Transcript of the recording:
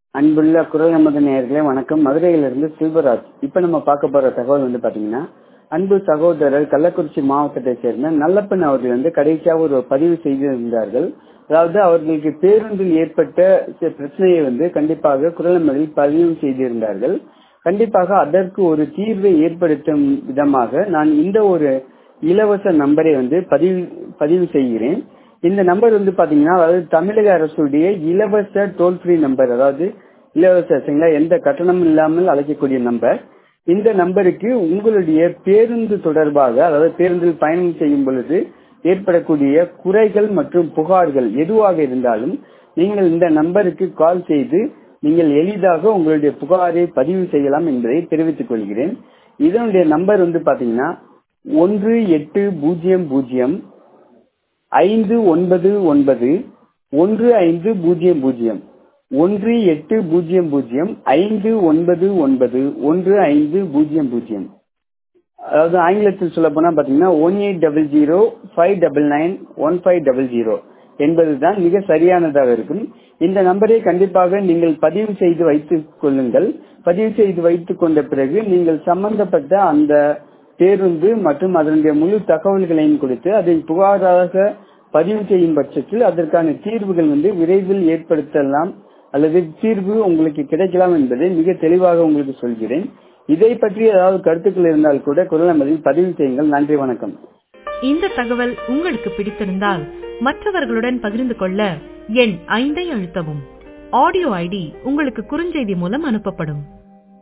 அன்புள்ள குரல் நமது நேயர்களே வணக்கம் மதுரையிலிருந்து செல்வராஜ் இப்ப நம்ம பார்க்க போற தகவல் வந்து பாத்தீங்கன்னா அன்பு சகோதரர் கள்ளக்குறிச்சி மாவட்டத்தை சேர்ந்த நல்லப்பன் அவர்கள் வந்து கடைசியா ஒரு பதிவு செய்திருந்தார்கள் அதாவது அவர்களுக்கு பேருந்தில் ஏற்பட்ட சில பிரச்சனையை வந்து கண்டிப்பாக குரல் நமதில் பதிவு செய்திருந்தார்கள் கண்டிப்பாக அதற்கு ஒரு தீர்வை ஏற்படுத்தும் விதமாக நான் இந்த ஒரு இலவச நம்பரை வந்து பதிவு பதிவு செய்கிறேன் இந்த நம்பர் வந்து பாத்தீங்கன்னா அதாவது தமிழக அரசுடைய இலவச டோல் ஃப்ரீ நம்பர் அதாவது இலவச சரிங்களா எந்த கட்டணம் இல்லாமல் அழைக்கக்கூடிய நம்பர் இந்த நம்பருக்கு உங்களுடைய பேருந்து தொடர்பாக அதாவது பேருந்தில் பயணம் செய்யும் பொழுது ஏற்படக்கூடிய குறைகள் மற்றும் புகார்கள் எதுவாக இருந்தாலும் நீங்கள் இந்த நம்பருக்கு கால் செய்து நீங்கள் எளிதாக உங்களுடைய புகாரை பதிவு செய்யலாம் என்பதை தெரிவித்துக் கொள்கிறேன் இதனுடைய நம்பர் வந்து பாத்தீங்கன்னா ஒன்று எட்டு பூஜ்ஜியம் பூஜ்ஜியம் ஐந்து ஒன்பது ஒன்பது ஒன்று ஐந்து பூஜ்ஜியம் பூஜ்ஜியம் ஒன்று எட்டு பூஜ்ஜியம் பூஜ்ஜியம் ஐந்து ஒன்பது ஒன்பது ஒன்று ஐந்து பூஜ்ஜியம் பூஜ்ஜியம் அதாவது ஆங்கிலத்தில் சொல்ல போனா பாத்தீங்கன்னா one eight double zero five double nine one five double zero என்பதுதான் மிக சரியானதாக இருக்கும் இந்த நம்பரை கண்டிப்பாக நீங்கள் பதிவு செய்து வைத்துக் கொள்ளுங்கள் பதிவு செய்து வைத்துக் கொண்ட பிறகு நீங்கள் சம்பந்தப்பட்ட அந்த பேருந்து மற்றும் அதனுடைய முழு தகவல்களையும் கொடுத்து அதை புகாராக பதிவு செய்யும் பட்சத்தில் அதற்கான தீர்வுகள் வந்து விரைவில் ஏற்படுத்தலாம் அல்லது தீர்வு உங்களுக்கு கிடைக்கலாம் என்பதை மிக தெளிவாக உங்களுக்கு சொல்கிறேன் இதை பற்றி ஏதாவது கருத்துக்கள் இருந்தால் கூட குரல் நமதில் பதிவு செய்யுங்கள் நன்றி வணக்கம் இந்த தகவல் உங்களுக்கு பிடித்திருந்தால் மற்றவர்களுடன் பகிர்ந்து கொள்ள எண் ஐந்தை அழுத்தவும் ஆடியோ ஐடி உங்களுக்கு குறுஞ்செய்தி மூலம் அனுப்பப்படும்